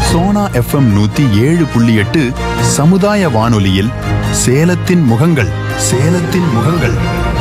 Sona FM நூத்தி ஏழு புள்ளி எட்டு சமுதாய வானொலியில் சேலத்தின் முகங்கள் சேலத்தின் முகங்கள்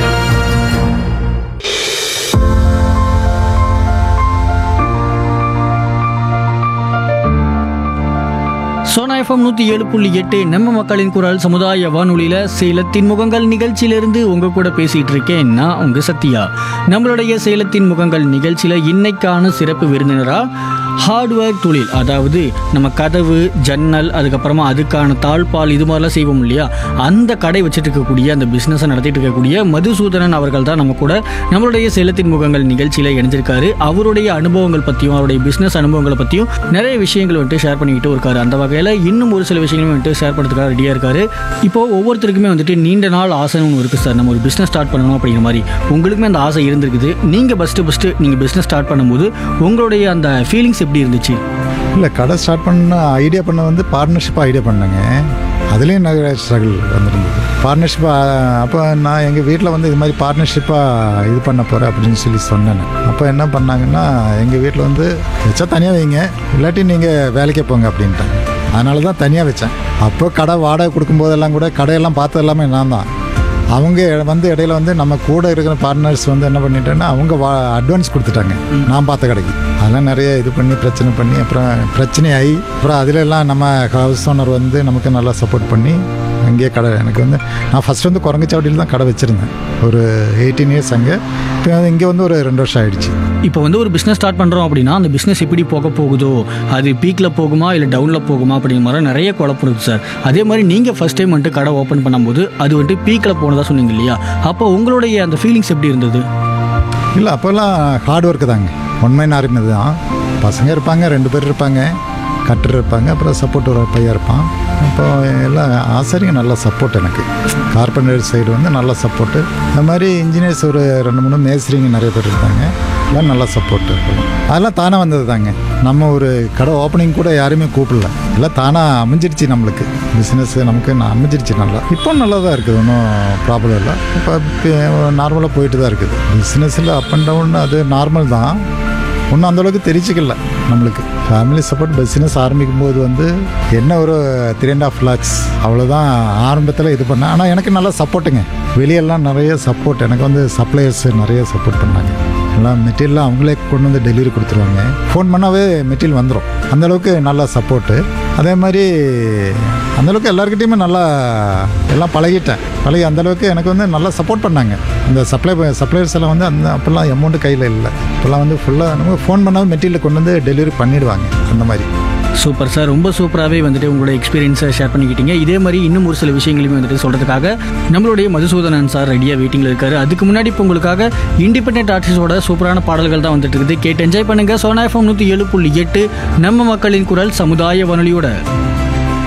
சோனா எஃப்எம் நூற்றி ஏழு புள்ளி எட்டு நம்ம மக்களின் குரல் சமுதாய வானொலியில் சேலத்தின் முகங்கள் நிகழ்ச்சியிலிருந்து உங்க கூட பேசிட்டு இருக்கேன் நான் உங்க சத்யா நம்மளுடைய சேலத்தின் முகங்கள் நிகழ்ச்சியில் இன்னைக்கான சிறப்பு விருந்தினரா ஹார்ட்வேர் தொழில் அதாவது நம்ம கதவு ஜன்னல் அதுக்கப்புறமா அதுக்கான தாழ்பால் இது மாதிரிலாம் செய்வோம் இல்லையா அந்த கடை வச்சுட்டு இருக்கக்கூடிய அந்த பிஸ்னஸை நடத்திட்டு இருக்கக்கூடிய மதுசூதனன் அவர்கள் தான் நம்ம கூட நம்மளுடைய சேலத்தின் முகங்கள் நிகழ்ச்சியில் இணைஞ்சிருக்காரு அவருடைய அனுபவங்கள் பற்றியும் அவருடைய பிஸ்னஸ் அனுபவங்களை பற்றியும் நிறைய விஷயங்கள் வந்துட்டு ஷேர் பண்ணிக்கிட்டு இருக்காரு அந்த வகையில் இன்னும் ஒரு சில விஷயங்களும் வந்துட்டு ஷேர் பண்ணுறதுக்காக ரெடியாக இருக்காரு இப்போ ஒவ்வொருத்தருக்குமே வந்துட்டு நீண்ட நாள் ஆசை ஒன்று இருக்குது சார் நம்ம ஒரு பிஸ்னஸ் ஸ்டார்ட் பண்ணணும் அப்படிங்கிற மாதிரி உங்களுக்குமே அந்த ஆசை இருந்திருக்குது நீங்கள் ஃபஸ்ட்டு ஃபஸ்ட்டு நீங்கள் பிஸ்னஸ் ஸ்டார்ட் பண்ணும்போது உங்களுடைய அந்த ஃபீலிங்ஸ் எப்படி இருந்துச்சு இல்லை கடை ஸ்டார்ட் பண்ண ஐடியா பண்ண வந்து பார்ட்னர்ஷிப்பாக ஐடியா பண்ணேங்க அதுலேயும் நிறைய ஸ்ட்ரகிள் வந்திருந்தது பார்ட்னர்ஷிப்பாக அப்போ நான் எங்கள் வீட்டில் வந்து இது மாதிரி பார்ட்னர்ஷிப்பாக இது பண்ண போகிறேன் அப்படின்னு சொல்லி சொன்னேன் அப்போ என்ன பண்ணாங்கன்னா எங்கள் வீட்டில் வந்து வச்சா தனியாக வைங்க இல்லாட்டி நீங்கள் வேலைக்கே போங்க அப்படின்ட்டாங்க அதனால தான் தனியாக வச்சேன் அப்போ கடை வாடகை கொடுக்கும்போதெல்லாம் கூட கடையெல்லாம் பார்த்தது எல்லாமே நான் தான் அவங்க வந்து இடையில வந்து நம்ம கூட இருக்கிற பார்ட்னர்ஸ் வந்து என்ன பண்ணிட்டேன்னா அவங்க வா அட்வான்ஸ் கொடுத்துட்டாங்க நான் பார்த்த கடைக்கு அதெல்லாம் நிறைய இது பண்ணி பிரச்சனை பண்ணி அப்புறம் பிரச்சனையாகி அப்புறம் அதில் எல்லாம் நம்ம ஹவுஸ் ஓனர் வந்து நமக்கு நல்லா சப்போர்ட் பண்ணி அங்கேயே கடை எனக்கு வந்து நான் ஃபஸ்ட் வந்து குரங்குச்சாவடியில் தான் கடை வச்சுருந்தேன் ஒரு எயிட்டீன் இயர்ஸ் அங்கே இப்போ இங்கே வந்து ஒரு ரெண்டு வருஷம் ஆயிடுச்சு இப்போ வந்து ஒரு பிஸ்னஸ் ஸ்டார்ட் பண்ணுறோம் அப்படின்னா அந்த பிஸ்னஸ் எப்படி போக போகுதோ அது பீக்கில் போகுமா இல்லை டவுனில் போகுமா அப்படிங்கிற மாதிரி நிறைய குழப்பம் இருக்குது சார் அதே மாதிரி நீங்கள் ஃபஸ்ட் டைம் வந்துட்டு கடை ஓப்பன் பண்ணும்போது அது வந்துட்டு பீக்கில் போனதா சொன்னீங்க இல்லையா அப்போ உங்களுடைய அந்த ஃபீலிங்ஸ் எப்படி இருந்தது இல்லை அப்போல்லாம் ஹார்ட் ஒர்க்கு தாங்க உண்மையான ஆர்மி தான் பசங்க இருப்பாங்க ரெண்டு பேர் இருப்பாங்க கட்டர் இருப்பாங்க அப்புறம் சப்போர்ட் ஒரு பையன் இருப்பான் அப்போ எல்லாம் ஆசாரிங்க நல்ல சப்போர்ட் எனக்கு கார்பெண்டர் சைடு வந்து நல்ல சப்போர்ட்டு அது மாதிரி இன்ஜினியர்ஸ் ஒரு ரெண்டு மூணு மேஸ்திரிங்க நிறைய பேர் இருக்காங்க எல்லாம் நல்ல சப்போர்ட் அதெல்லாம் தானாக வந்தது தாங்க நம்ம ஒரு கடை ஓப்பனிங் கூட யாருமே கூப்பிடல எல்லாம் தானாக அமைஞ்சிருச்சு நம்மளுக்கு பிஸ்னஸ் நமக்கு நான் அமைஞ்சிருச்சு நல்லா இப்போ நல்லா தான் இருக்குது ஒன்றும் ப்ராப்ளம் இல்லை இப்போ நார்மலாக போயிட்டு தான் இருக்குது பிஸ்னஸில் அப் அண்ட் டவுன் அது நார்மல் தான் ஒன்றும் அந்தளவுக்கு தெரிஞ்சுக்கல நம்மளுக்கு ஃபேமிலி சப்போர்ட் பிஸ்னஸ் ஆரம்பிக்கும் போது வந்து என்ன ஒரு த்ரீ அண்ட் ஆஃப் லேக்ஸ் அவ்வளோதான் ஆரம்பத்தில் இது பண்ணேன் ஆனால் எனக்கு நல்லா சப்போர்ட்டுங்க வெளியெல்லாம் நிறைய சப்போர்ட் எனக்கு வந்து சப்ளையர்ஸ் நிறைய சப்போர்ட் பண்ணாங்க எல்லாம் மெட்டீரியல்லாம் அவங்களே கொண்டு வந்து டெலிவரி கொடுத்துருவாங்க ஃபோன் பண்ணாவே மெட்டீரியல் வந்துடும் அந்தளவுக்கு நல்லா சப்போர்ட்டு அதே மாதிரி அந்தளவுக்கு எல்லாருக்கிட்டையுமே நல்லா எல்லாம் பழகிட்டேன் பழகி அந்தளவுக்கு எனக்கு வந்து நல்லா சப்போர்ட் பண்ணாங்க அந்த சப்ளை சப்ளையர்ஸ் எல்லாம் வந்து அந்த அப்போல்லாம் அமௌண்ட்டு கையில் இல்லை இப்போல்லாம் வந்து ஃபுல்லாக நம்ம ஃபோன் பண்ணாலும் மெட்டீரியல் கொண்டு வந்து டெலிவரி பண்ணிடுவாங்க அந்த மாதிரி சூப்பர் சார் ரொம்ப சூப்பராகவே வந்துட்டு உங்களோட எக்ஸ்பீரியன்ஸை ஷேர் பண்ணிக்கிட்டீங்க இதே மாதிரி இன்னும் ஒரு சில விஷயங்களையும் வந்துட்டு சொல்கிறதுக்காக நம்மளுடைய மதுசூதனன் சார் ரெடியாக வெயிட்டிங்கில் இருக்காரு அதுக்கு முன்னாடி இப்போ உங்களுக்காக இண்டிபெண்டன்ட் ஆர்டிஸ்டோட சூப்பரான பாடல்கள் தான் வந்துட்டு இருக்குது கேட்டு என்ஜாய் பண்ணுங்க சோனா எஃப்எம் நூற்றி ஏழு புள்ளி எட்டு நம்ம மக்களின் குரல் சமுதாய வானொலியோட